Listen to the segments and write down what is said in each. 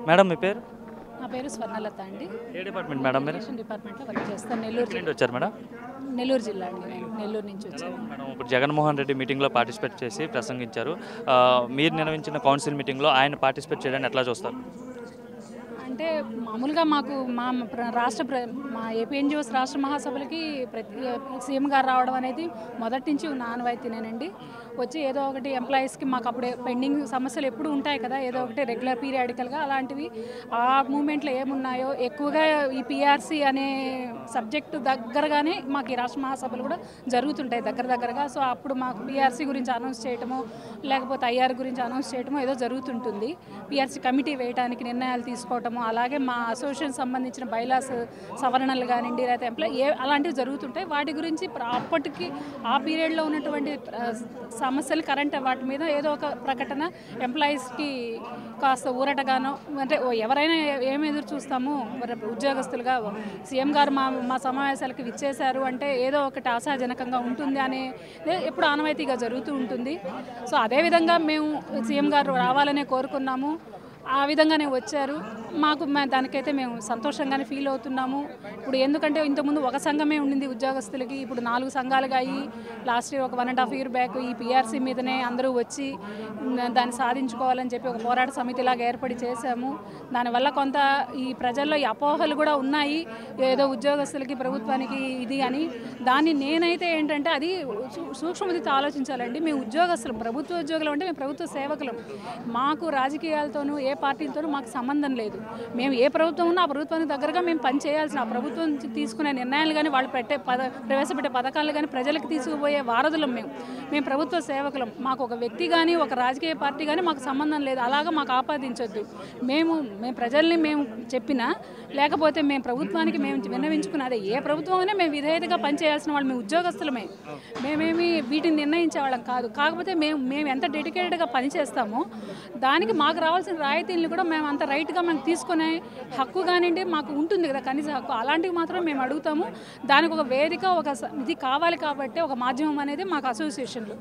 madam మీ పేరు నా పేరు స్వర్ణలత అండి ఏ డిపార్ట్మెంట్ మేడం మీరు ఎడ్యుకేషన్ డిపార్ట్మెంట్లో వర్క్ చేస్తాను నెల్లూరు ఎక్కడి నుండి వచ్చారు మేడం జిల్లా నెల్లూరు జిల్లా అండి నేను నెల్లూరు నుంచి వచ్చాను మేడం ఇప్పుడు జగన్మోహన్ రెడ్డి మీటింగ్లో పార్టిసిపేట్ చేసి ప్రసంగించారు ఆ, మీరు నిర్వహించిన కౌన్సిల్ మీటింగ్లో ఆయన పార్టిసిపేట్ చేయడానికి ఎట్లా చూస్తారు అంటే మామూలుగా మాకు మా ప్ర- రాష్ట్ర ప్ర మా ఏపీ ఎన్జిఓస్ రాష్ట్ర మహాసభలకి ప్రతి సీఎం గారు రావడం అనేది మొదటి నుంచి ఉన్న ఆనవాయితీనేనండి వచ్చి ఏదో ఒకటి ఎంప్లాయీస్కి మాకు అప్పుడే పెండింగ్ సమస్యలు ఎప్పుడు ఉంటాయి కదా ఏదో ఒకటి రెగ్యులర్ పీరియాడికల్గా అలాంటివి ఆ మూమెంట్లో ఏమున్నాయో ఎక్కువగా ఈ పిఆర్సీ అనే సబ్జెక్టు దగ్గరగానే మాకు ఈ రాష్ట్ర మహాసభలు కూడా జరుగుతుంటాయి దగ్గర దగ్గరగా సో అప్పుడు మాకు పిఆర్సీ గురించి అనౌన్స్ చేయటమో లేకపోతే ఐఆర్ గురించి అనౌన్స్ చేయటమో ఏదో జరుగుతుంటుంది పిఆర్సీ కమిటీ వేయడానికి నిర్ణయాలు తీసుకోవటము అలాగే మా అసోసియేషన్ సంబంధించిన బైలాస్ సవరణలు కానివ్వండి లేకపోతే ఎంప్లాయ్ ఏ అలాంటివి జరుగుతుంటాయి వాటి గురించి ప్ర- అప్పటికి ఆ పీరియడ్లో ఉన్నటువంటి ఆ, సమస్యలు కరెంట్ వాటి మీద ఏదో ఒక ప్రకటన ఎంప్లాయీస్కి కాస్త ఊరటగానో అంటే ఓ ఎవరైనా ఏ- ఏం ఎదురు చూస్తాము మరి ఉద్యోగస్తులుగా సీఎం గారు మా మా సమావేశాలకు విచ్చేశారు అంటే ఏదో ఒకటి ఆశాజనకంగా ఉంటుంది అనే ఎప్పుడు ఆనవాయితీగా జరుగుతూ ఉంటుంది సో అదేవిధంగా మేము సీఎం గారు రావాలనే కోరుకున్నాము ఆ విధంగానే వచ్చారు మాకు మే- దానికైతే మేము సంతోషంగానే ఫీల్ అవుతున్నాము ఇప్పుడు ఎందుకంటే ఇంతకుముందు ఒక సంఘమే ఉండింది ఉద్యోగస్తులకి ఇప్పుడు నాలుగు సంఘాలుగా అయ్యి లాస్ట్ ఇయర్ ఒక one and half year back ఈ పిఆర్సీ మీదనే అందరూ వచ్చి న- దాన్ని సాధించుకోవాలని చెప్పి ఒక పోరాట సమితి లాగా ఏర్పడి చేశాము దానివల్ల కొంత ఈ ప్రజల్లో ఈ అపోహలు కూడా ఉన్నాయి ఏదో ఉద్యోగస్తులకి ప్రభుత్వానికి ఇది అని దాన్ని నేనైతే ఏంటంటే అది సూ- సూక్ష్మతితో ఆలోచించాలండి మేము ఉద్యోగస్తులు ప్రభుత్వ ఉద్యోగులు అంటే మేము ప్రభుత్వ సేవకులం మాకు రాజకీయాలతోనూ ఏ పార్టీలతోనూ మాకు సంబంధం లేదు మేము ఏ ప్రభుత్వం ఉన్నా ఆ ప్రభుత్వానికి దగ్గరగా మేము పని చేయాల్సిన ఆ ప్రభుత్వం నుంచి తీసుకునే నిర్ణయాలు కానీ వాళ్ళు పెట్టే పద ప్రవేశపెట్టే పథకాలు కానీ ప్రజలకు తీసుకుపోయే వారధులం మేము మేము ప్రభుత్వ సేవకులం మాకు ఒక వ్యక్తి కానీ ఒక రాజకీయ పార్టీ కానీ మాకు సంబంధం లేదు అలాగా మాకు ఆపాదించొద్దు మేము మేము ప్రజల్ని మేము చెప్పినా లేకపోతే మేము ప్రభుత్వానికి మేము విన్నవించుకున్న అదే ఏ ప్రభుత్వం అయినా మేము విధేయతగా పనిచేయాల్సిన వాళ్ళు మేము ఉద్యోగస్తులమే మేమేమి వీటిని నిర్ణయించే వాళ్ళం కాదు కాకపోతే మేము మేము ఎంత డెడికేటెడ్గా పనిచేస్తామో దానికి మాకు రావాల్సిన రాయితీలను కూడా మేము అంత రైట్గా మేము తీసుకునే హక్కు కానివ్వండి మాకు ఉంటుంది కదా కనీస హక్కు అలాంటివి మాత్రం మేము అడుగుతాము దానికి ఒక వేదిక ఒక స- ఇది కావాలి కాబట్టి ఒక మాధ్యమం అనేది మాకు అసోసియేషన్లు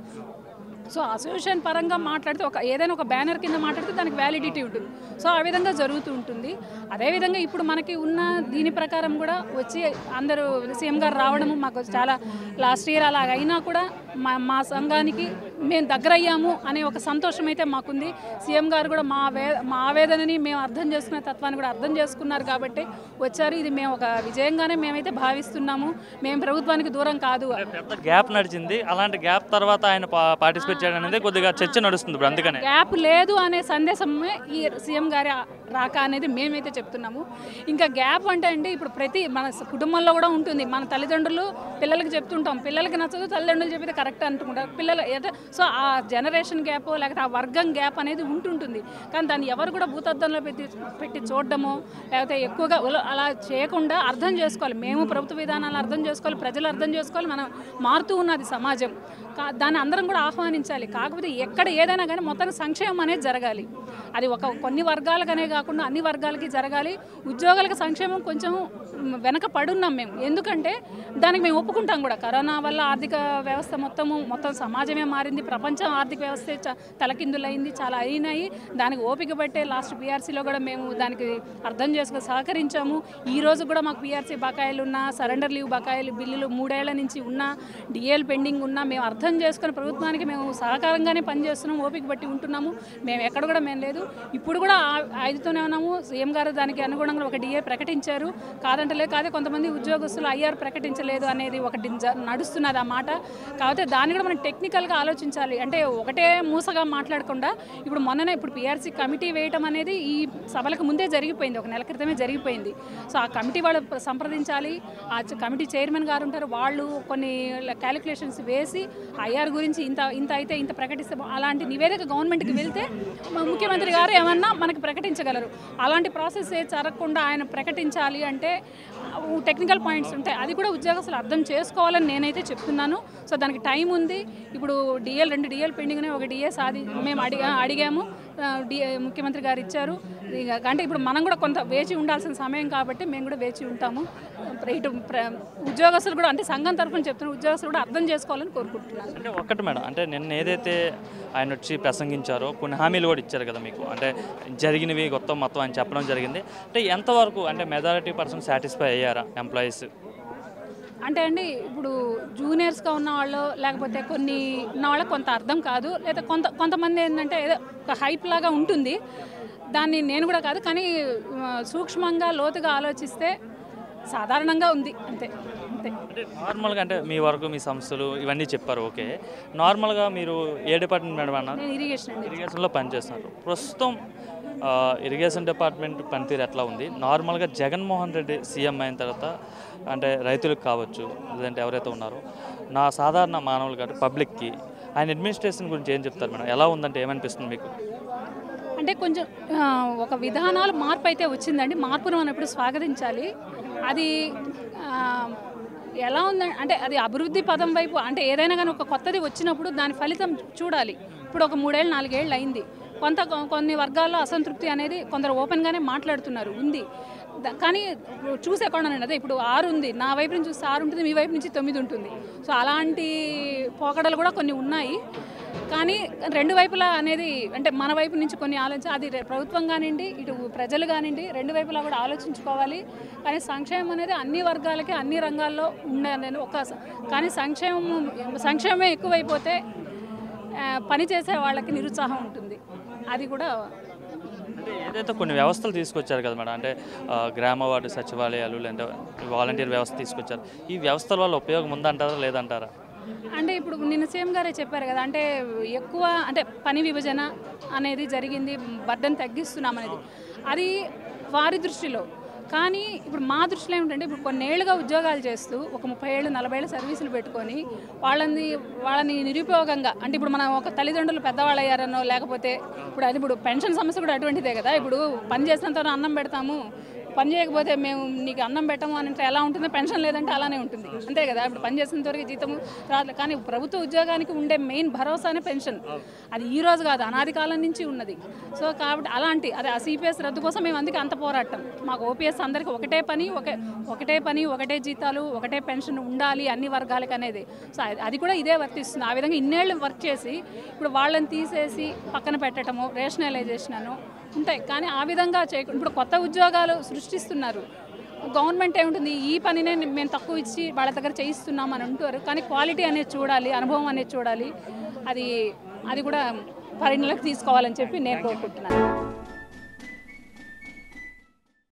సో అసోసియేషన్ పరంగా మాట్లాడితే ఒక ఏదైనా ఒక బ్యానర్ కింద మాట్లాడితే దానికి వ్యాలిడిటీ ఉంటుంది సో ఆ విధంగా జరుగుతూ ఉంటుంది అదేవిధంగా ఇప్పుడు మనకి ఉన్న దీని ప్రకారం కూడా వచ్చి అందరూ సీఎం గారు రావడము మాకు చాలా లాస్ట్ ఇయర్ అలాగ అయినా కూడా మా మా సంఘానికి మేము దగ్గరయ్యాము అనే ఒక సంతోషం అయితే మాకుంది సీఎం గారు కూడా మా వే మా ఆవేదనని మేము అర్థం చేసుకునే తత్వాన్ని కూడా అర్థం చేసుకున్నారు కాబట్టి వచ్చారు ఇది మేము ఒక విజయంగానే మేమైతే భావిస్తున్నాము మేము ప్రభుత్వానికి దూరం కాదు పెద్ద గ్యాప్ నడిచింది అలాంటి గ్యాప్ తర్వాత ఆయన పా- పార్టిసిపేట్ చేయడం అనేది కొద్దిగా చర్చ నడుస్తుంది ఇప్పుడు అందుకనే గ్యాప్ లేదు అనే సందేశమే ఈ సీఎం గారి రాక అనేది మేమైతే చెప్తున్నాము ఇంకా గ్యాప్ అంటే అండి ఇప్పుడు ప్రతి మన స- కుటుంబంలో కూడా ఉంటుంది మన తల్లిదండ్రులు పిల్లలకి చెప్తుంటాం పిల్లలకి నచ్చదు తల్లిదండ్రులు చెప్పితే కరెక్ట్ అనుకుంటారు పిల్లలు ఎట- సో ఆ జనరేషన్ గ్యాప్ లేకపోతే ఆ వర్గం గ్యాప్ అనేది ఉంటుంటుంది కానీ దాన్ని ఎవరు కూడా భూతద్దంలో పెట్టి పెట్టి చూడడము లేకపోతే ఎక్కువగా ఉల- అలా చేయకుండా అర్థం చేసుకోవాలి మేము ప్రభుత్వ విధానాలు అర్థం చేసుకోవాలి ప్రజలు అర్థం చేసుకోవాలి మనం మారుతూ ఉన్నది సమాజం కా- దాన్ని అందరం కూడా ఆహ్వానించాలి కాకపోతే ఎక్కడ ఏదైనా కానీ మొత్తానికి సంక్షేమం అనేది జరగాలి అది ఒక కొన్ని వర్గాలకనే కాకుండా అన్ని వర్గాలకి జరగాలి ఉద్యోగాలకు సంక్షేమం కొంచెం మ్, వెనక పడున్నాం మేము ఎందుకంటే దానికి మేము ఒప్పుకుంటాం కూడా కరోనా వల్ల ఆర్థిక వ్యవస్థ మొత్తము మొత్తం సమాజమే మారింది ప్రపంచం ఆర్థిక వ్యవస్థ చ- తలకిందులైంది చాలా అయినాయి దానికి ఓపిక పట్టే లాస్ట్ పీఆర్సీలో కూడా మేము దానికి అర్థం చేసుకుని సహకరించాము ఈ రోజు కూడా మాకు పీఆర్సీ బకాయిలు ఉన్నా సరెండర్ లీవ్ బకాయిలు బిల్లులు మూడేళ్ల నుంచి ఉన్నా డిఎల్ పెండింగ్ ఉన్నా మేము అర్థం చేసుకుని ప్రభుత్వానికి మేము సహకారంగానే పనిచేస్తున్నాం ఓపిక బట్టి ఉంటున్నాము మేము ఎక్కడ కూడా మేము లేదు ఇప్పుడు కూడా ఆ- ఐదుతోనే ఉన్నాము సీఎం గారు దానికి అనుగుణంగా ఒక డిఏ ప్రకటించారు కాదంటలేదు కాదే కొంతమంది ఉద్యోగస్తులు ఐఆర్ ప్రకటించలేదు అనేది ఒకటి జ- నడుస్తున్నది ఆ మాట కాకపోతే దాన్ని కూడా మనం టెక్నికల్గా ఆలోచించాలి అంటే ఒకటే మూసగా మాట్లాడకుండా ఇప్పుడు మొన్ననే ఇప్పుడు పిఆర్సీ కమిటీ వేయటం అనేది ఈ సభలకు ముందే జరిగిపోయింది ఒక నెల క్రితమే జరిగిపోయింది సో ఆ కమిటీ వాళ్ళు సంప్రదించాలి ఆ చ- కమిటీ చైర్మన్ గారు ఉంటారు వాళ్ళు కొన్ని క్యాలిక్యులేషన్స్ వేసి ఐఆర్ గురించి ఇంత ఇంత అయితే ఇంత ప్రకటిస్తే బా- అలాంటి నివేదిక గవర్నమెంట్కి వెళ్తే మా ముఖ్యమంత్రి గారు ఏమన్నా మనకి ప్రకటించగలరు అలాంటి ప్రాసెస్ ఏ జరగకుండా ఆయన ప్రకటించాలి అంటే టెక్నికల్ పాయింట్స్ ఉంటాయి అది కూడా ఉద్యోగస్తులు అర్థం చేసుకోవాలని నేనైతే చెప్తున్నాను సో దానికి టైం ఉంది ఇప్పుడు డిఎల్ రెండు డిఎల్ పెండింగ్నే ఒక డిఏ సాధి మేము అడిగా అడిగాము ఆ, డి ముఖ్యమంత్రి గారు ఇచ్చారు ఇక అంటే ఇప్పుడు మనం కూడా కొంత వేచి ఉండాల్సిన సమయం కాబట్టి మేము కూడా వేచి ఉంటాము ఇటు ప్ర- ఉద్యోగస్తులు కూడా అంటే సంఘం తరఫున చెప్తున్న ఉద్యోగస్తులు కూడా అర్థం చేసుకోవాలని కోరుకుంటున్నాను అంటే ఒక్కటి మేడం అంటే నిన్న ఏదైతే ఆయన వచ్చి ప్రసంగించారో కొన్ని హామీలు కూడా ఇచ్చారు కదా మీకు అంటే జరిగినవి మొత్తం మొత్తం ఆయన చెప్పడం జరిగింది అంటే ఎంతవరకు అంటే మెజారిటీ పర్సన్ సాటిస్ఫై అయ్యారా ఎంప్లాయీస్ అంటే అండి ఇప్పుడు జూనియర్స్గా ఉన్న వాళ్ళు లేకపోతే కొన్ని ఉన్న వాళ్ళకి కొంత అర్థం కాదు లేదా కొంత కొంతమంది ఏంటంటే ఏదో ఒక హైప్ లాగా ఉంటుంది దాన్ని నేను కూడా కాదు కానీ ఆ, సూక్ష్మంగా లోతుగా ఆలోచిస్తే సాధారణంగా ఉంది అంతే అంతే అంటే నార్మల్గా అంటే మీ వరకు మీ సంస్థలు ఇవన్నీ చెప్పారు ఓకే నార్మల్గా మీరు ఏ డిపార్ట్మెంట్ మేడం అన్నారు నేను ఇరిగేషన్ అండి ఇరిగేషన్లో పనిచేస్తున్నారు ప్రస్తుతం ఆ, ఇరిగేషన్ డిపార్ట్మెంట్ పనితీరు ఎట్లా ఉంది నార్మల్గా జగన్మోహన్ రెడ్డి సీఎం అయిన తర్వాత అంటే రైతులకు కావచ్చు లేదంటే ఎవరైతే ఉన్నారో నా సాధారణ మానవులు కాబట్టి పబ్లిక్కి ఆయన అడ్మినిస్ట్రేషన్ గురించి ఏం చెప్తారు మేడం ఎలా ఉందంటే ఏమనిపిస్తుంది మీకు అంటే కొంచెం ఆ, ఒక విధానాలు మార్పు అయితే వచ్చిందండి మార్పును మనం ఎప్పుడు స్వాగతించాలి అది ఆ, ఎలా ఉందంటే అంటే అది అభివృద్ధి పదం వైపు అంటే ఏదైనా కానీ ఒక కొత్తది వచ్చినప్పుడు దాని ఫలితం చూడాలి ఇప్పుడు ఒక మూడేళ్ళు నాలుగేళ్ళు అయింది కొంత కొన్ని వర్గాల్లో అసంతృప్తి అనేది కొందరు ఓపెన్గానే మాట్లాడుతున్నారు ఉంది ద- కానీ చూసే కొననండి అదే ఇప్పుడు ఆరు ఉంది నా వైపు నుంచి చూస్తే ఆరు ఉంటుంది మీ వైపు నుంచి తొమ్మిది ఉంటుంది సో అలాంటి పోకడలు కూడా కొన్ని ఉన్నాయి కానీ రెండు వైపులా అనేది అంటే మన వైపు నుంచి కొన్ని ఆలోచన అది రే- ప్రభుత్వం కానివ్వండి ఇటు ప్రజలు కానివ్వండి రెండు వైపులా కూడా ఆలోచించుకోవాలి కానీ సంక్షేమం అనేది అన్ని వర్గాలకి అన్ని రంగాల్లో ఉండాలని ఒక స- కానీ సంక్షేమం సంక్షేమమే ఎక్కువైపోతే ఆ, పని చేసే వాళ్ళకి నిరుత్సాహం ఉంటుంది అది కూడా అంటే ఏదైతే కొన్ని వ్యవస్థలు తీసుకొచ్చారు కదా మేడం అంటే ఆ, గ్రామ వార్డు సచివాలయాలు లేదంటే వాలంటీర్ వ్యవస్థ తీసుకొచ్చారు ఈ వ్యవస్థల వల్ల ఉపయోగం ఉందంటారా లేదంటారా అంటే ఇప్పుడు నిన్న సీఎం గారే చెప్పారు కదా అంటే ఎక్కువ అంటే పని విభజన అనేది జరిగింది బర్డన్ తగ్గిస్తున్నాం అనేది అది వారి దృష్టిలో కానీ ఇప్పుడు మా దృష్టిలో ఏమిటంటే ఇప్పుడు కొన్నేళ్లుగా ఉద్యోగాలు చేస్తూ ఒక ముప్పై ఏళ్ళు నలభై ఏళ్ళు సర్వీసులు పెట్టుకొని వాళ్ళని వాళ్ళని నిరుపయోగంగా అంటే ఇప్పుడు మన ఒక తల్లిదండ్రులు పెద్దవాళ్ళు అయ్యారనో లేకపోతే ఇప్పుడు అది ఇప్పుడు పెన్షన్ సమస్య కూడా అటువంటిదే కదా ఇప్పుడు పని చేసినంత అన్నం పెడతాము పని చేయకపోతే మేము నీకు అన్నం పెట్టము అని అంటే ఎలా ఉంటుంది పెన్షన్ లేదంటే అలానే ఉంటుంది అంతే కదా ఇప్పుడు పని చేసినంత వరకు జీతము రాదు కానీ ప్రభుత్వ ఉద్యోగానికి ఉండే మెయిన్ భరోసానే పెన్షన్ అది ఈ రోజు కాదు అనాది కాలం నుంచి ఉన్నది సో కాబట్టి అలాంటి అదే ఆ సిపిఎస్ రద్దు కోసం మేము అందుకే అంత పోరాటం మాకు ఓపీఎస్ అందరికీ ఒకటే పని ఒకే ఒకటే పని ఒకటే జీతాలు ఒకటే పెన్షన్ ఉండాలి అన్ని వర్గాలకు అనేది సో అది- అది కూడా ఇదే వర్తిస్తుంది ఆ విధంగా ఇన్నేళ్ళు వర్క్ చేసి ఇప్పుడు వాళ్ళని తీసేసి పక్కన పెట్టడము రేషనలైజేషన్ అను ఉంటాయి కానీ ఆ విధంగా చేయకుండా ఇప్పుడు కొత్త ఉద్యోగాలు సృష్టిస్తున్నారు గవర్నమెంట్ ఏముంటుంది ఈ పనినే మేము తక్కువ ఇచ్చి వాళ్ళ దగ్గర చేయిస్తున్నాం అని అంటారు కానీ క్వాలిటీ అనేది చూడాలి అనుభవం అనేది చూడాలి అది అది కూడా పరిగణలోకి తీసుకోవాలని చెప్పి నేను కోరుకుంటున్నాను